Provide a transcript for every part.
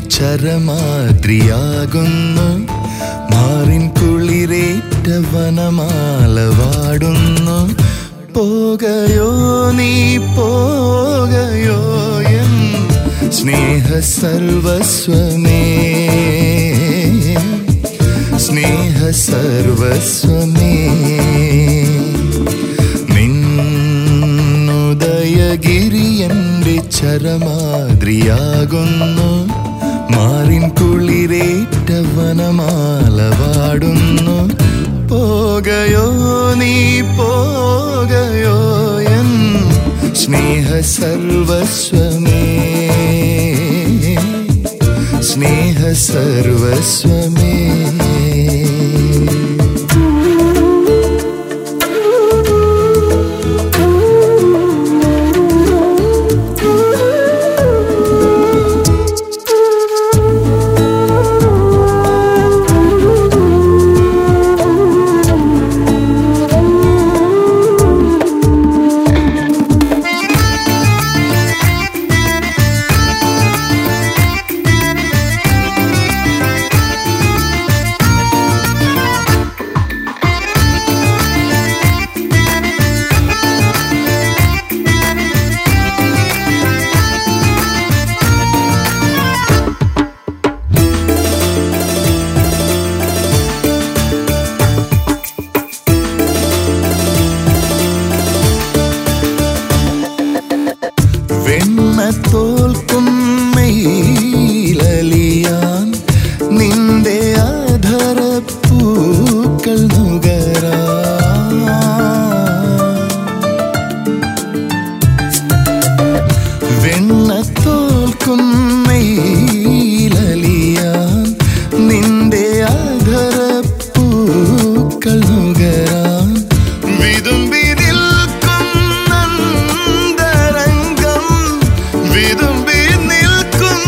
ചരമാദ്രിയാകുന്നു മാറിൻ കുളിരേറ്റ വനമാല വാടുന്നു പോകയോ നീ പോകയോ എൻ സ്നേഹ സർവസ്വമേ സ്നേഹ സർവസ്വമേ നിന്നുദയഗിരി എൻ്റെ ചരമാദ്രിയാകുന്നു മാറിൻ കുളിരേറ്റ വനമാല വാടുന്നു പോകയോ നീ പോകയോ എൻ സ്നേഹ സർവസ്വമേ സ്നേഹ സർവസ്വമേ വെണ്ണ തോൽക്കും മെയിലലിയാൻ നിന്റെ ആധര പൂക്കൾ നുകരാ വെണ്ണ തോൽക്കും മെയിലലിയാൻ നിന്റെ ആധര പൂക്കൾ നുകരാൻ വിതുമ്പി നിൽക്കും നന്ദരംഗം വിതുമ്പി നിൽക്കും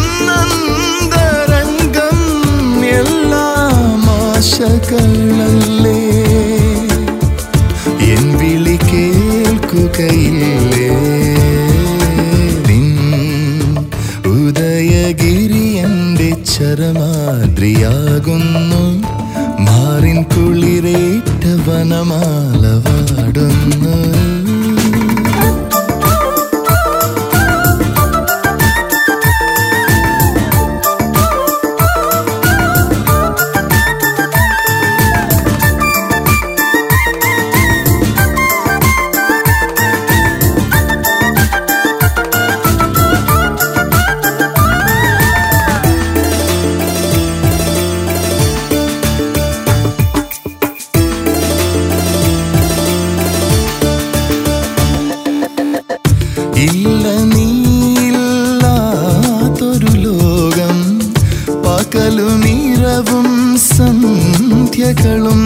നന്ദരംഗം എല്ലാം ആശകളല്ലേ എൻ വിളി കേൾക്കുകയില്ലേ നിൻ ഉദയഗിരി എൻ്റെ ചരമാദ്രിയാകുന്നു മാറിൻ കുളിരേറ്റ വനമാല വാടുന്നു ഇല്ല നീയില്ലാത്തൊരു ലോകം പകലും ഇരവും സന്ധ്യകളും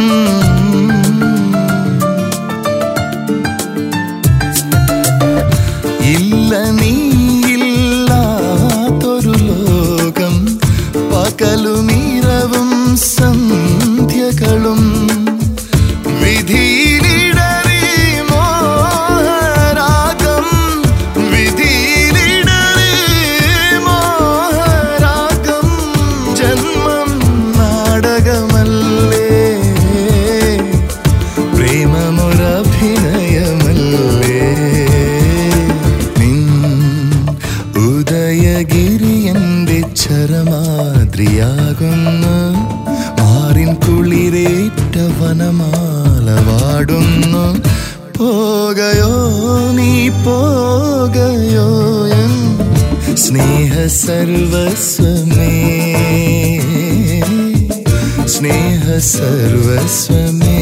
ഇല്ല നീയില്ലാത്തൊരു ലോകം പകലും ഇരവും സന്ധ്യകളും വിധിയിലിടറി മോഹരാഗം വിധിയിലിടറി മോഹരാഗം ജന്മം നാടകമല്ലേ പ്രേമമൊരഭിനയമല്ലേ നിൻ ഉദയഗിരി എൻ്റെ ചരമാദ്രിയാകുന്നു മാറിൻ കുളിരേറ്റ വനമാല വാടുന്നു പോകയോ നീ പോകയോ എൻ സ്നേഹ സർവസ്വമേ സ്നേഹ സർവസ്വമേ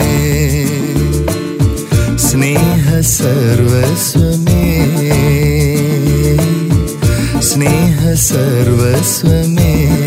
സ്നേഹ സർവസ്വമേ സ്നേഹ സർവസ്വമേ